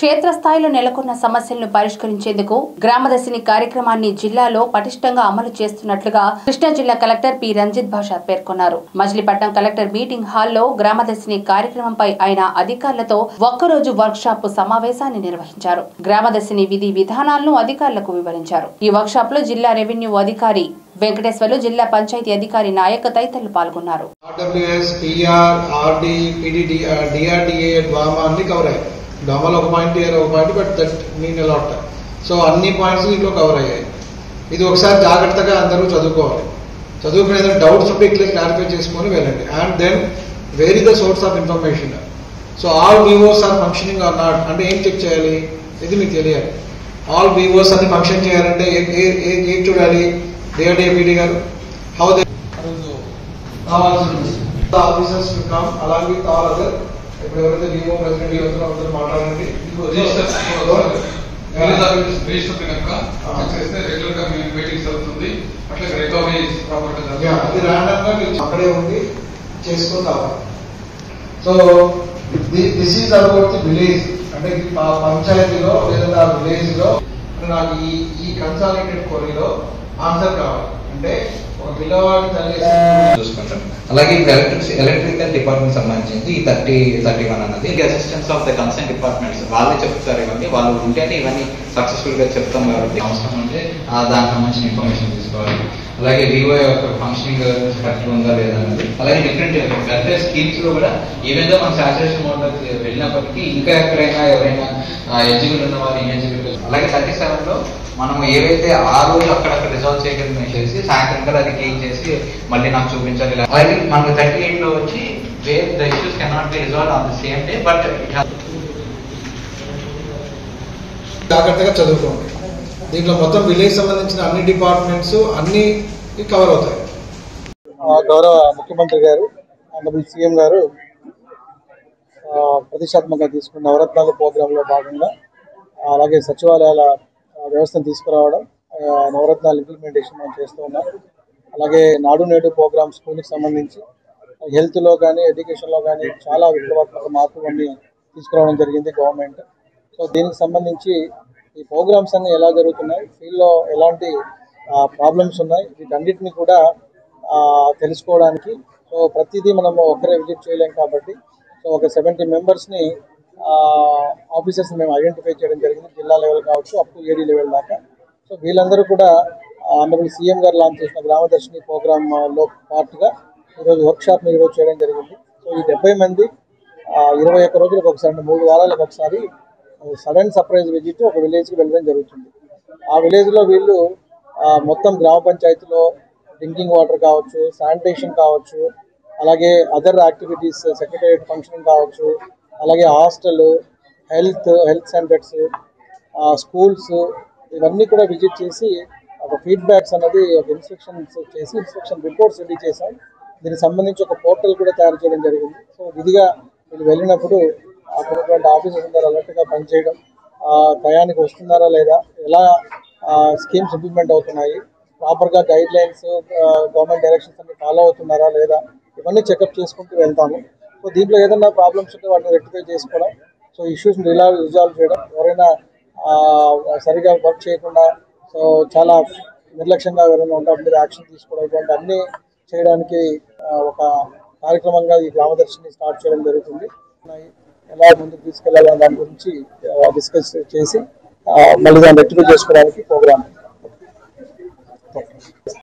క్షేత్రస్థాయిలో నెలకొన్న సమస్యలను పరిష్కరించేందుకు గ్రామదర్శిని కార్యక్రమాన్ని జిల్లాలో పటిష్టంగా అమలు చేస్తున్నట్లుగా కృష్ణా జిల్లా కలెక్టర్ పి రంజిత్ భాష పేర్కొన్నారు మజిలీపట్నం కలెక్టర్ మీటింగ్ హాల్లో గ్రామదర్శిని కార్యక్రమంపై ఆయన అధికారులతో ఒక్కరోజు వర్క్ షాప్ సమావేశాన్ని నిర్వహించారు గ్రామదర్శిని విధి విధానాలను అధికారులకు వివరించారు ఈ వర్క్ షాప్ లో జిల్లా రెవెన్యూ అధికారి వెంకటేశ్వర్లు జిల్లా పంచాయతీ అధికారి నాయక్ తదితరులు పాల్గొన్నారు RWS PR RD PDD DRDA DWAMA అన్ని కవర్ అయ్యాయి డ్వామాలో ఒక పాయింట్ ఇయర్ ఒక point but that mean a lot so అన్ని పాయింట్స్ దీంట్లో కవర్ అయ్యాయి ఇది ఒకసారి జాగ్రత్తగా అందరూ చదువుకోవాలి చదువుకునే ఏదైనా డౌట్స్ ఉంటే ఇట్లా క్లారిఫై చేసుకొని వెళ్ళండి and then where the source of information so all VOs are functioning or not అంటే ఏం చెక్ చేయాలి ఇది మీకు తెలియాలి ఆల్ వివోస్ అన్ని ఫంక్షన్ చేయాలంటే ఏ- ఏ- ఏ- ఏం చూడాలి డిఆర్డిఏ పీడీ గారు హౌ దే కావాల్సింది officers come along with all other ఇప్పుడు ఎవరైతే డిఓ ప్రెసిడెంట్ ఎవరైతే అందరూ మాట్లాడండి రిజిస్టర్ కనుక చేస్తే రెగ్యులర్ గా మేము మీటింగ్స్ జరుగుతుంది అట్లా రికవరీ ప్రాపర్ గా Yeah, అది జరుగుతుంది ర్యాండమ్ గా మీరు అక్కడే ఉండి చేసుకొని రావాలి so this is about the village అంటే ఇది ఆ పంచాయతీలో లేదంటే ఆ విలేజ్ లో నాకు ఈ ఈ కన్సాలిడేటెడ్ కొరీలో ఆన్సర్ కావాలి అంటే ఒక పిల్లవాడి తల్లి చూసుకుంటాం అలాగే ఎలక్ట్రిక్ ఎలక్ట్రికల్ డిపార్ట్మెంట్ సంబంధించింది ఈ థర్టీ థర్టీ వన్ అన్నది ఇంకా assistance of the concern departments వాళ్ళే చెప్తారు ఇవన్నీ వాళ్ళు ఉంటేనే ఇవన్నీ సక్సెస్ఫుల్ గా చెప్తాం కాబట్టి అవసరం ఉంటే ఆ దానికి సంబంధించిన ఇన్ఫర్మేషన్ తీసుకోవాలి అలాగే వివో యొక్క ఫంక్షనింగ్ కరెక్ట్ ఉందా లేదా అన్నది అలాగే డిఫరెంట్ వెల్ఫేర్ స్కీమ్స్ లో కూడా ఈవెన్ దో మనం సాచురేషన్ మోడ్ వెళ్ళినప్పటికీ ఇంకా ఎక్కడైనా ఎవరైనా ఎలిజిబుల్ ఉన్న వాళ్ళు ఇన్ఎలిజిబుల్ అలాగే థర్టీ సెవెన్ లో మనం ఏవైతే ఆ రోజు అక్కడక్కడ రిజాల్వ్ చేయగలిగిన చేసి సాయంత్రం కల్లా అది క్లీన్ చేసి మళ్ళీ నాకు చూపించాలి ఇలా. అలాగే మనకు థర్టీ ఎయిట్ లో వచ్చి where the issues cannot be resolve on the same day but జాగ్రత్తగా చదువుకోండి దీంట్లో మొత్తం విలేజ్ సంబంధించిన అన్ని డిపార్ట్మెంట్స్ అన్ని కవర్ అవుతాయి ఆ, గౌరవ ముఖ్యమంత్రి గారు ఆనరబుల్ సీఎం గారు ఆ, ప్రతిష్టాత్మకంగా తీసుకున్న నవరత్నాల ప్రోగ్రాంలో భాగంగా ఆ, అలాగే సచివాలయాల ఆ, వ్యవస్థను తీసుకురావడం ఆ, నవరత్నాల ఇంప్లిమెంటేషన్ మనం చేస్తూ ఉన్నాం అలాగే నాడు నేడు ప్రోగ్రామ్ స్కూల్కి సంబంధించి హెల్త్లో కానీ ఎడ్యుకేషన్లో కానీ చాలా విప్లవాత్మక మార్పులన్నీ తీసుకురావడం జరిగింది గవర్నమెంట్ సో దీనికి సంబంధించి ఈ ప్రోగ్రామ్స్ అన్ని ఎలా జరుగుతున్నాయి ఫీల్డ్లో ఎలాంటి ప్రాబ్లమ్స్ ఉన్నాయి వీటన్నిటిని కూడా ఆ, తెలుసుకోవడానికి సో ప్రతిదీ మనము ఒక్కరే విజిట్ చేయలేం కాబట్టి సో ఒక సెవెంటీ మెంబర్స్ని ఆఫీసర్స్ మేము ఐడెంటిఫై చేయడం జరిగింది జిల్లా లెవెల్ కావచ్చు అప్ టు ఏడీ లెవెల్ దాకా సో వీళ్ళందరూ కూడా ఆనరబుల్ సీఎం గారు లాంచ్ చేసిన గ్రామదర్శిని ప్రోగ్రామ్ లో పార్ట్గా ఈరోజు వర్క్ షాప్ని ఈరోజు చేయడం జరిగింది సో ఈ డెబ్బై మంది ఆ, ఇరవై ఒక్క రోజులకు ఒకసారి అంటే మూడు వారాలకు ఒకసారి సడన్ సర్ప్రైజ్ విజిట్ ఒక విలేజ్కి వెళ్ళడం జరుగుతుంది ఆ విలేజ్లో వీళ్ళు ఆ, మొత్తం గ్రామ పంచాయతీలో డ్రింకింగ్ వాటర్ కావచ్చు శానిటేషన్ కావచ్చు అలాగే అదర్ యాక్టివిటీస్ సెక్రటరియట్ ఫంక్షనింగ్ కావచ్చు అలాగే hostel health health centres schools ఇవన్నీ కూడా విజిట్ చేసి ఒక ఫీడ్బ్యాక్స్ అనేది ఒక ఇన్స్ట్రక్షన్స్ చేసి ఇన్స్ట్రక్షన్ రిపోర్ట్స్ రెడీ చేశాం దీనికి సంబంధించి ఒక పోర్టల్ కూడా తయారు చేయడం జరిగింది సో విధిగా వీళ్ళు వెళ్ళినప్పుడు అక్కడ ఉన్నటువంటి ఆఫీసర్స్ అందరూ అలర్ట్గా పనిచేయడం ఆ, టయానికి వస్తున్నారా లేదా ఎలా స్కీమ్స్ ఇంప్లిమెంట్ అవుతున్నాయి ప్రాపర్గా గైడ్ లైన్స్ గవర్నమెంట్ డైరెక్షన్స్ అన్ని ఫాలో అవుతున్నారా లేదా ఇవన్నీ చెకప్ చేసుకుంటూ వెళ్తాము సో దీంట్లో ఏదైనా ప్రాబ్లమ్స్ ఉంటే వాటిని రెక్టిఫై చేసుకోవడం సో ఇష్యూస్ రిజాల్వ్ రిజాల్వ్ చేయడం ఎవరైనా ఆ, సరిగా వర్క్ చేయకుండా సో చాలా నిర్లక్ష్యంగా ఎవరైనా ఉంటే వాటి మీద యాక్షన్ తీసుకోవడం ఇటువంటి అన్ని చేయడానికి ఆ, ఒక కార్యక్రమంగా ఈ గ్రామదర్శిని స్టార్ట్ చేయడం జరుగుతుంది ఎలా ముందుకు తీసుకెళ్లాలనే దాని గురించి డిస్కస్ చేసి ఆ, మళ్ళీ దాన్ని రెక్టిఫై చేసుకోవడానికి ప్రోగ్రామ్